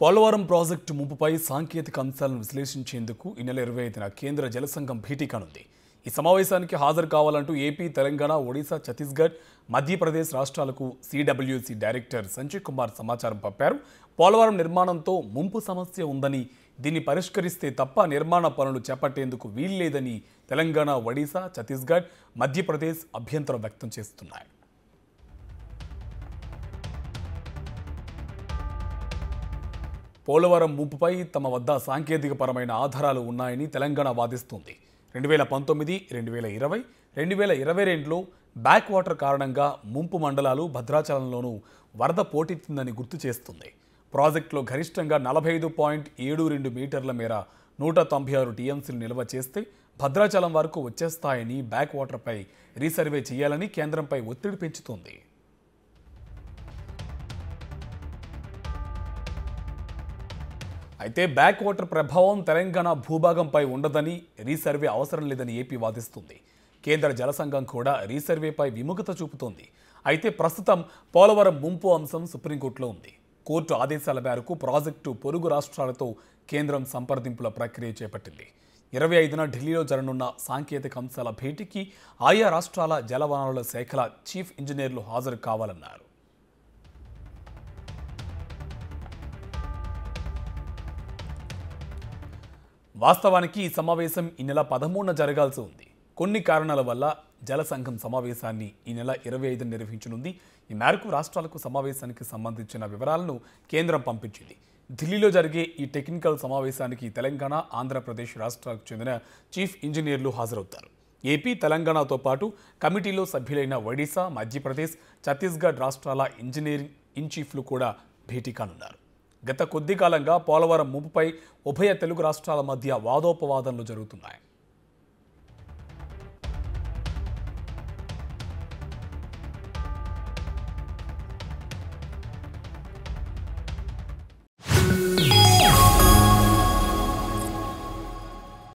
Polavaram project ముంపుపై సాంకేతిక అంశాలను విశ్లేషించేందుకు ఈ నెల ఇరవై ఐదున కేంద్ర జలసంఘం భేటీ కానుంది ఈ సమావేశానికి హాజరు కావాలంటూ ఏపీ తెలంగాణ ఒడిశా ఛత్తీస్గఢ్ మధ్యప్రదేశ్ రాష్ట్రాలకు సిడబ్ల్యూసి డైరెక్టర్ సంజయ్ కుమార్ సమాచారం పంపారు పోలవరం నిర్మాణంతో ముంపు సమస్య ఉందని దీన్ని పరిష్కరిస్తే తప్ప నిర్మాణ పనులు చేపట్టేందుకు వీల్లేదని తెలంగాణ ఒడిశా ఛత్తీస్గఢ్ మధ్యప్రదేశ్ అభ్యంతరం వ్యక్తం చేస్తున్నాయి పోలవరం ముంపుపై తమ వద్ద సాంకేతికపరమైన ఆధారాలు ఉన్నాయని తెలంగాణ వాదిస్తోంది రెండు వేల పంతొమ్మిది రెండు వేల ఇరవై రెండు వేల ఇరవై రెండులో బ్యాక్ వాటర్ కారణంగా ముంపు మండలాలు భద్రాచలంలోనూ వరద పోటెత్తిందని గుర్తు చేస్తుంది ప్రాజెక్టులో గరిష్టంగా నలభై ఐదు పాయింట్ ఏడు రెండు మీటర్ల మేర నూట తొంభై ఆరు టీఎంసీలు నిల్వ చేస్తే భద్రాచలం వరకు వచ్చేస్తాయని బ్యాక్ వాటర్పై రీసర్వే చేయాలని కేంద్రంపై ఒత్తిడి పెంచుతోంది అయితే బ్యాక్ వాటర్ ప్రభావం తెలంగాణ భూభాగంపై ఉండదని రీసర్వే అవసరం లేదని ఏపీ వాదిస్తుంది కేంద్ర జలసంఘం కూడా రీసర్వేపై విముఖత చూపుతోంది అయితే ప్రస్తుతం పోలవరం ముంపు అంశం సుప్రీంకోర్టులో ఉంది కోర్టు ఆదేశాల మేరకు ప్రాజెక్టు పొరుగు రాష్ట్రాలతో కేంద్రం సంప్రదింపుల ప్రక్రియ చేపట్టింది ఇరవై ఐదున ఢిల్లీలో జరగనున్న సాంకేతిక అంశాల భేటీకి ఆయా రాష్ట్రాల జలవనరుల శాఖల చీఫ్ ఇంజనీర్లు హాజరు కావాలన్నారు వాస్తవానికి ఈ సమావేశం ఈ నెల పదమూడున జరగాల్సి ఉంది కొన్ని కారణాల వల్ల జల సంఘం సమావేశాన్ని ఈ నెల ఇరవై ఐదున నిర్వహించనుంది ఈ మేరకు రాష్ట్రాలకు సమావేశానికి సంబంధించిన వివరాలను కేంద్రం పంపించింది ఢిల్లీలో జరిగే ఈ టెక్నికల్ సమావేశానికి తెలంగాణ ఆంధ్రప్రదేశ్ రాష్ట్రాలకు చెందిన చీఫ్ ఇంజనీర్లు హాజరవుతారు ఏపీ తెలంగాణతో పాటు కమిటీలో సభ్యులైన ఒడిశా మధ్యప్రదేశ్ ఛత్తీస్గఢ్ రాష్ట్రాల ఇంజనీరింగ్ ఇన్ చీఫ్లు కూడా భేటీ కానున్నారు గత కొద్ది కాలంగా పోలవరం ముంపుపై ఉభయ తెలుగు రాష్ట్రాల మధ్య వాదోపవాదనలు జరుగుతున్నాయి